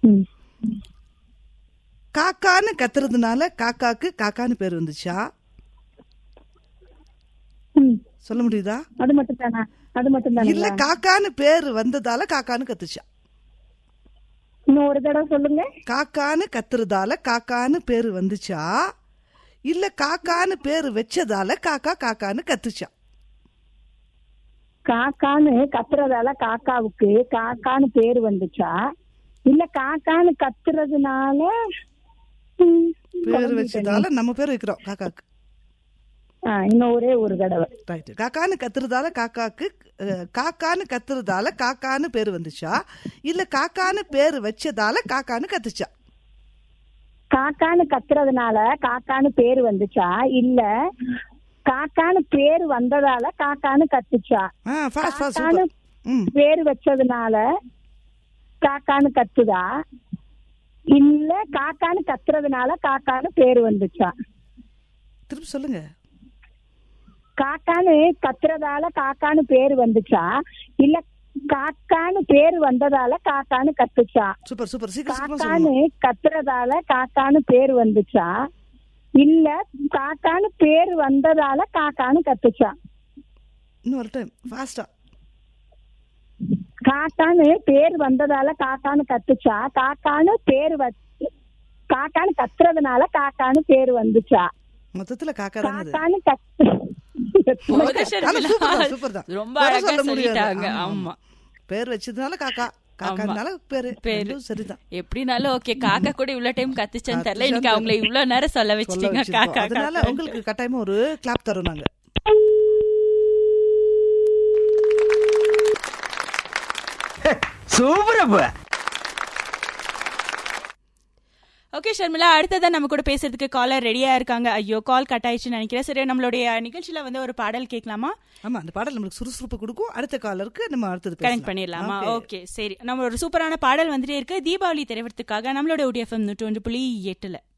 ம். காக்கான்னு கத்துறதுனால காக்காக்கு காக்கான்னு பேர் வந்துச்சா ம். சொல்ல முடியுதா அது மட்டும் தானா அது மட்டும் இல்ல தானே காக்கான்னு பேர் வந்ததால காக்கான்னு கத்துச்சா இன்னும் ஒரு தடவை சொல்லுங்க காக்கான்னு கத்துறதால காக்கான்னு பேர் வந்துச்சா இல்ல காக்கான்னு பேர் வச்சதால காக்கா காக்கான்னு கத்துச்சா காக்கான்னு கத்துறதால காக்காவுக்கு காக்கான்னு பேர் வந்துச்சா இல்ல காக்கான்னு கத்துறதுனால ம், பேர் வச்சதால நம்ம பேர் வைக்கிறோம் காக்காக்கு ஆ, இன்னும் ஒரே ஒரு தடவை ரைட் காக்கான்னு கத்துறதால காக்காக்கு அஹ், காக்கான்னு கத்துறதால காக்கான்னு பேர் வந்துச்சா இல்ல காக்கான்னு பேர் வச்சதால காக்கான்னு கத்துச்சா காக்கான்னு கத்துறதுனால காக்கான்னு பேர் வந்துச்சா இல்ல காக்கான்னு பேர் வந்ததால காக்கான்னு கத்துச்சா ஆ ஃபாஸ்ட் ஃபாஸ்ட் காக்கான்னு சூப்பர் ம் பேர் வச்சதுனால காக்கான்னு கத்துதா இல்ல காக்கான்னு கத்துறதுனால காக்கான்னு பேர் வந்துச்சா திருப்பி சொல்லுங்க காக்கான்னு கத்துறதால காக்கான்னு பேர் வந்துச்சா இல்ல காக்கான்னு பேர் வந்ததால காக்கான்னு கத்துச்சா சூப்பர் சூப்பர் சீக்கிரம் சீக்கிரமா காக்கான்னு சொல்லணும் கத்துறதால காக்கான்னு பேர் வந்துச்சா இல்ல காக்கான்னு பேர் வந்ததால காக்கான்னு கத்துச்சா இன்னும் ஒரு டைம் ஃபாஸ்டா காக்கான்னு பேர் வந்ததால காக்கான்னு கத்துச்சா காக்கான்னு பேர் வச்சு காக்கான்னு கத்துறதுனால காக்கான்னு பேர் வந்துச்சா மொத்தத்துல காக்கா தாங்க இது காக்கான்னு கத்து போதும் ஆனா சூப்பர் ஷர்மிளா. தான் சூப்பர் தான் ரொம்ப வேற அழகா சொல்ல முடியாது. சொல்லிட்டாங்க ஆமா, ஆமா பேர் வச்சதுனால காக்கா காக்கானால பேரு பேரு. ரெண்டும் சரிதான் எப்படினாலும் ஓகே காக்கா கூட இவ்வளவு டைம் கத்துச்சேன்னு தெரியல இன்னைக்கு கத்துச்சான்னு அவங்கள இவ்வளவு நேரம் சொல்ல சொல்ல வச்சிட்டீங்க வச்சிருக்கோம். காக்கா அதனால காக்கா. உங்களுக்கு கட்டாயமா ஒரு கிளாப் தரோம் நாங்க சூப்பரப்ப ஓகே ஷர்மிளா அடுத்ததான் நம்ம கூட பேசுறதுக்கு காலர் ரெடியா இருக்காங்க ஐயோ கால் கட் ஆயிடுச்சுன்னு நினைக்கிறேன் சரி நம்மளுடைய நிகழ்ச்சியில வந்து ஒரு பாடல் கேட்கலாமா ஆமா அந்த பாடல் நம்மளுக்கு சுறுசுறுப்பு கொடுக்கும் அடுத்த காலருக்கு நம்ம அடுத்தது கனெக்ட் பேசலாம். பண்ணிடலாமா Okay. ஓகே சரி நம்ம ஒரு சூப்பரான பாடல் வந்துட்டே இருக்கு தீபாவளி திரைவரத்துக்காக நம்மளோட ஒடிஎஃப்எம் நூற்றி ஒன்று புள்ளி எட்டுல